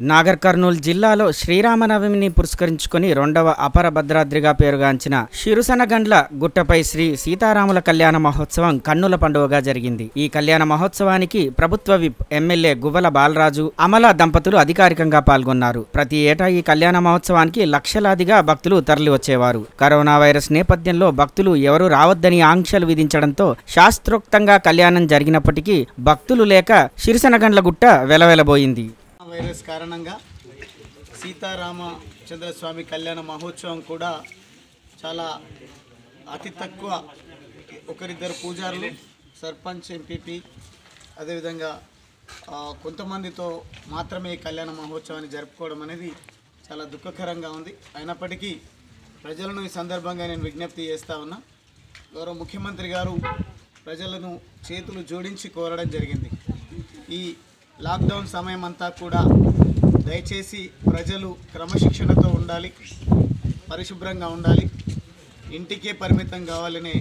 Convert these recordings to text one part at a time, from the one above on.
నాగర్ కర్నూలు జిల్లాలో శ్రీరామనవమిని పురస్కరించుకొని రెండవ అపర భద్రాద్రిగా పేరుగాంచిన శిరుసనగండ్ల గుట్టపై శ్రీ సీతారాముల కళ్యాణ మహోత్సవం కన్నుల పండుగగా జరిగింది ఈ కళ్యాణ మహోత్సవానికి ప్రభుత్వ విప్ ఎమ్మెల్యే గువ్వల బాలరాజు అమల దంపతులు అధికారికంగా పాల్గొన్నారు ప్రతి ఏటా ఈ కళ్యాణ మహోత్సవానికి లక్షలాదిగా భక్తులు తరలి వచ్చేవారు కరోనా వైరస్ నేపథ్యంలో భక్తులు ఎవరూ రావద్దని ఆంక్షలు విధించడంతో శాస్త్రోక్తంగా కళ్యాణం జరిగినప్పటికీ భక్తులు లేక శిరిసనగండ్ల గుట్ట వెలవెలబోయింది వైరస్ కారణంగా సీతారామచంద్రస్వామి కళ్యాణ మహోత్సవం కూడా చాలా అతి తక్కువ ఒకరిద్దరు పూజారులు సర్పంచ్ ఎంపీపీ అదేవిధంగా ఆ, కొంతమందితో మాత్రమే ఈ కళ్యాణ మహోత్సవాన్ని జరుపుకోవడం అనేది చాలా దుఃఖకరంగా ఉంది అయినప్పటికీ ప్రజలను ఈ సందర్భంగా నేను విజ్ఞప్తి చేస్తా ఉన్నా గౌరవ ముఖ్యమంత్రి గారు ప్రజలను చేతులు జోడించి కోరడం జరిగింది ఈ లాక్డౌన్ సమయం అంతా కూడా దయచేసి ప్రజలు క్రమశిక్షణతో ఉండాలి పరిశుభ్రంగా ఉండాలి ఇంటికే పరిమితం కావాలనే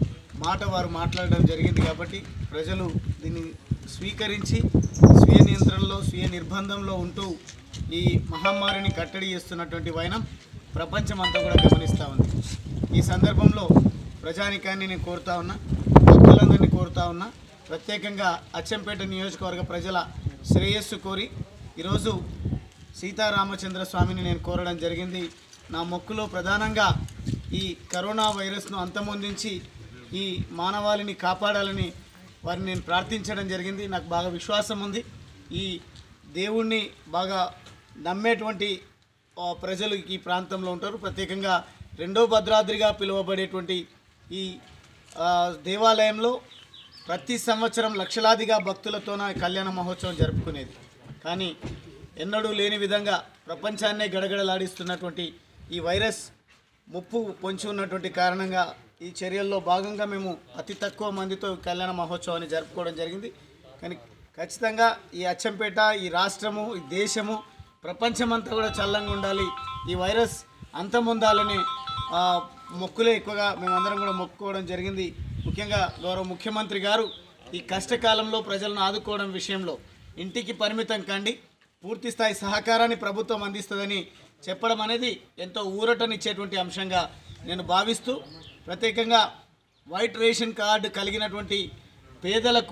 మాట వారు మాట్లాడడం జరిగింది కాబట్టి ప్రజలు దీన్ని స్వీకరించి స్వీయ నియంత్రణలో స్వీయ నిర్బంధంలో ఉంటూ ఈ మహమ్మారిని కట్టడి చేస్తున్నటువంటి వైనం ప్రపంచం అంతా కూడా గమనిస్తూ ఉంది ఈ సందర్భంలో ప్రజానికాన్ని నేను కోరుతా ఉన్నా భక్తులందరినీ కోరుతా ఉన్నా ప్రత్యేకంగా అచ్చంపేట నియోజకవర్గ ప్రజల శ్రేయస్సు కోరి ఈరోజు సీతారామచంద్ర స్వామిని నేను కోరడం జరిగింది నా మొక్కులో ప్రధానంగా ఈ కరోనా వైరస్ను అంతమొందించి ఈ మానవాళిని కాపాడాలని వారిని నేను ప్రార్థించడం జరిగింది నాకు బాగా విశ్వాసం ఉంది ఈ దేవుణ్ణి బాగా నమ్మేటువంటి ఆ, ప్రజలు ఈ ప్రాంతంలో ఉంటారు ప్రత్యేకంగా రెండో భద్రాద్రిగా పిలువబడేటువంటి ఈ ఆ, దేవాలయంలో ప్రతి సంవత్సరం లక్షలాదిగా భక్తులతోన ఈ కళ్యాణ మహోత్సవం జరుపుకునేది కానీ ఎన్నడూ లేని విధంగా ప్రపంచాన్నే గడగడలాడిస్తున్నటువంటి ఈ వైరస్ ముప్పు పొంచి ఉన్నటువంటి కారణంగా ఈ చర్యల్లో భాగంగా మేము అతి తక్కువ మందితో కళ్యాణ మహోత్సవాన్ని జరుపుకోవడం జరిగింది కానీ ఖచ్చితంగా ఈ అచ్చంపేట ఈ రాష్ట్రము ఈ దేశము ప్రపంచమంతా కూడా చల్లంగా ఉండాలి ఈ వైరస్ అంతమొందాలని ఆ, మొక్కులే ఎక్కువగా మేమందరం కూడా మొక్కుకోవడం జరిగింది ముఖ్యంగా గౌరవ ముఖ్యమంత్రి గారు ఈ కష్టకాలంలో ప్రజలను ఆదుకోవడం విషయంలో ఇంటికి పరిమితం కండి పూర్తి స్థాయి సహకారాన్ని ప్రభుత్వం అందిస్తుందని చెప్పడం అనేది ఎంతో ఊరటనిచ్చేటువంటి అంశంగా నేను భావిస్తూ ప్రత్యేకంగా వైట్ రేషన్ కార్డు కలిగినటువంటి పేదలకు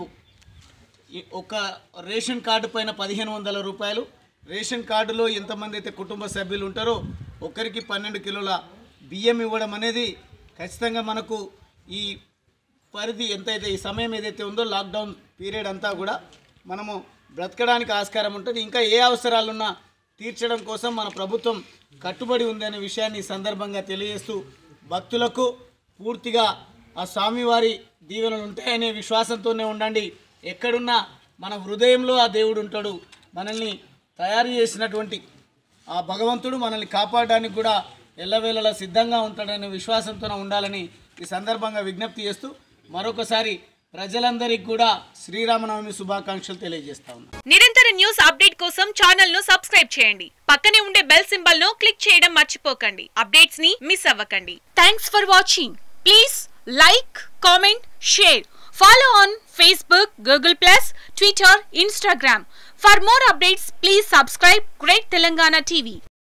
ఈ ఒక రేషన్ కార్డు పైన పదిహేను వందల రూపాయలు రేషన్ కార్డులో ఎంతమంది అయితే కుటుంబ సభ్యులు ఉంటారో ఒకరికి పన్నెండు కిలోల బియ్యం ఇవ్వడం అనేది ఖచ్చితంగా మనకు ఈ పరిధి ఎంతైతే ఈ సమయం ఏదైతే ఉందో లాక్డౌన్ పీరియడ్ అంతా కూడా మనము బ్రతకడానికి ఆస్కారం ఉంటుంది ఇంకా ఏ అవసరాలున్నా తీర్చడం కోసం మన ప్రభుత్వం కట్టుబడి ఉంది అనే విషయాన్ని ఈ సందర్భంగా తెలియజేస్తూ భక్తులకు పూర్తిగా ఆ స్వామివారి దీవెనలు ఉంటాయనే విశ్వాసంతోనే ఉండండి ఎక్కడున్నా మన హృదయంలో ఆ దేవుడు ఉంటాడు మనల్ని తయారు చేసినటువంటి ఆ భగవంతుడు మనల్ని కాపాడడానికి కూడా ఎల్లవేళలా సిద్ధంగా ఉంటాడనే విశ్వాసంతో ఉండాలని ఈ సందర్భంగా విజ్ఞప్తి చేస్తూ మరొకసారి ప్రజలందరికీ కూడా శ్రీరామనవమి శుభాకాంక్షలు తెలియజేస్తా ఉన్నాను నిరంతర న్యూస్ అప్డేట్ కోసం ఛానల్ ను సబ్స్క్రైబ్ చేయండి పక్కనే ఉండే బెల్ సింబల్ ను క్లిక్ చేయడం మర్చిపోకండి అప్డేట్స్ ని మిస్ అవ్వకండి thanks for watching please like comment share follow on Facebook Google plus Twitter Instagram for more updates please subscribe great Telangana TV